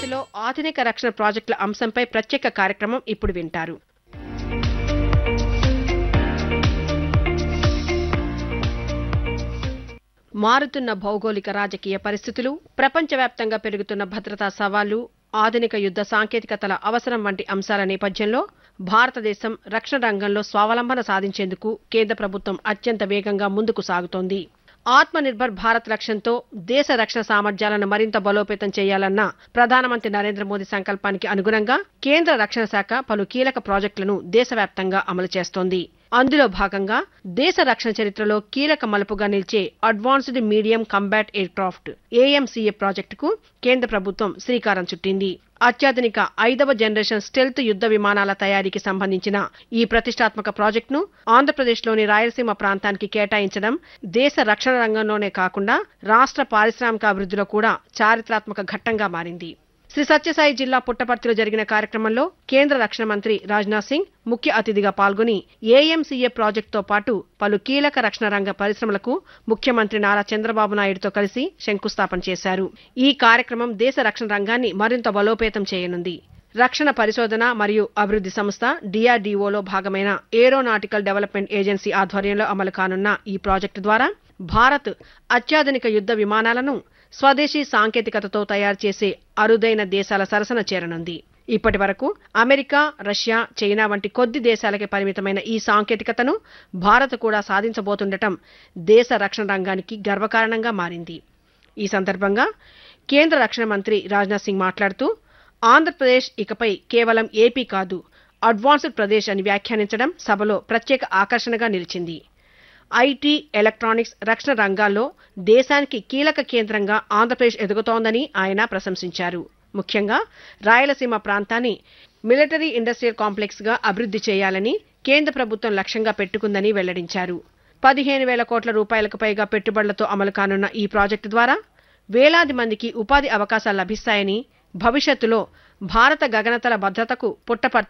భవిష్యత్తులో ఆధునిక రక్షణ ప్రాజెక్టుల అంశంపై ప్రత్యేక కార్యక్రమం ఇప్పుడు వింటారు మారుతున్న భౌగోళిక రాజకీయ పరిస్థితులు ప్రపంచవ్యాప్తంగా పెరుగుతున్న భద్రతా సవాళ్లు ఆధునిక యుద్ధ సాంకేతికతల అవసరం వంటి అంశాల నేపథ్యంలో భారతదేశం రక్షణ రంగంలో స్వావలంబన సాధించేందుకు కేంద్ర ప్రభుత్వం అత్యంత వేగంగా ముందుకు సాగుతోంది ఆత్మనిర్భర్ భారత్ లక్ష్యంతో దేశ రక్షణ సామర్థ్యాలను మరింత బలోపేతం చేయాలన్న ప్రధానమంత్రి నరేంద్ర మోదీ సంకల్పానికి అనుగుణంగా కేంద్ర రక్షణ శాఖ పలు కీలక ప్రాజెక్టులను దేశవ్యాప్తంగా అమలు చేస్తోంది అందులో భాగంగా దేశ రక్షణ చరిత్రలో కీలక మలుపుగా నిలిచే advanced medium combat aircraft AMCA ప్రాజెక్టుకు కేంద్ర ప్రభుత్వం శ్రీకారం చుట్టింది అత్యాధునిక ఐదవ జనరేషన్ స్టెల్త్ యుద్ధ విమానాల తయారీకి సంబంధించిన ఈ ప్రతిష్టాత్మక ప్రాజెక్టును ఆంధ్రప్రదేశ్లోని రాయలసీమ ప్రాంతానికి కేటాయించడం దేశ రక్షణ రంగంలోనే కాకుండా రాష్ట్ర పారిశ్రామిక అభివృద్ధిలో కూడా చారిత్రాత్మక ఘట్టంగా మారింది శ్రీ సత్యసాయి జిల్లా పుట్టపర్తిలో జరిగిన కార్యక్రమంలో కేంద్ర రక్షణ మంత్రి రాజ్నాథ్ సింగ్ ముఖ్య అతిథిగా పాల్గొని ఏఎంసీఏ ప్రాజెక్టుతో పాటు పలు కీలక రక్షణ రంగ పరిశ్రమలకు ముఖ్యమంత్రి నారా చంద్రబాబు నాయుడుతో కలిసి శంకుస్థాపన చేశారు ఈ కార్యక్రమం దేశ రక్షణ రంగాన్ని మరింత బలోపేతం చేయనుంది రక్షణ పరిశోధన మరియు అభివృద్ధి సంస్థ డిఆర్డీఓలో భాగమైన ఏరోనాటికల్ డెవలప్మెంట్ ఏజెన్సీ ఆధ్వర్యంలో అమలు కానున్న ఈ ప్రాజెక్టు ద్వారా భారత్ అత్యాధునిక యుద్ధ విమానాలను స్వదేశీ సాంకేతికతతో తయారు చేసే అరుదైన దేశాల సరసన చేరనుంది ఇప్పటి వరకు అమెరికా రష్యా చైనా వంటి కొద్ది దేశాలకే పరిమితమైన ఈ సాంకేతికతను భారత్ కూడా సాధించబోతుండటం దేశ రక్షణ రంగానికి గర్వకారణంగా మారింది ఈ సందర్భంగా కేంద్ర రక్షణ మంత్రి రాజ్నాథ్ సింగ్ మాట్లాడుతూ ఆంధ్రప్రదేశ్ ఇకపై కేవలం ఏపీ కాదు అడ్వాన్స్డ్ ప్రదేశ్ అని వ్యాఖ్యానించడం సభలో ప్రత్యేక ఆకర్షణగా నిలిచింది ఐటీ ఎలక్ట్రానిక్స్ రక్షణ రంగాల్లో దేశానికి కీలక కేంద్రంగా ఆంధ్రప్రదేశ్ ఎదుగుతోందని ఆయన ప్రశంసించారు ముఖ్యంగా రాయలసీమ ప్రాంతాన్ని మిలిటరీ ఇండస్ట్రియల్ కాంప్లెక్స్ గా అభివృద్ధి చేయాలని కేంద్ర ప్రభుత్వం లక్ష్యంగా పెట్టుకుందని వెల్లడించారు పదిహేను వేల కోట్ల రూపాయలకు పైగా పెట్టుబడులతో అమలు కానున్న ఈ ప్రాజెక్టు ద్వారా వేలాది మందికి ఉపాధి అవకాశాలు లభిస్తాయని భవిష్యత్తులో భారత గగనతల భద్రతకు పుట్టపర్తి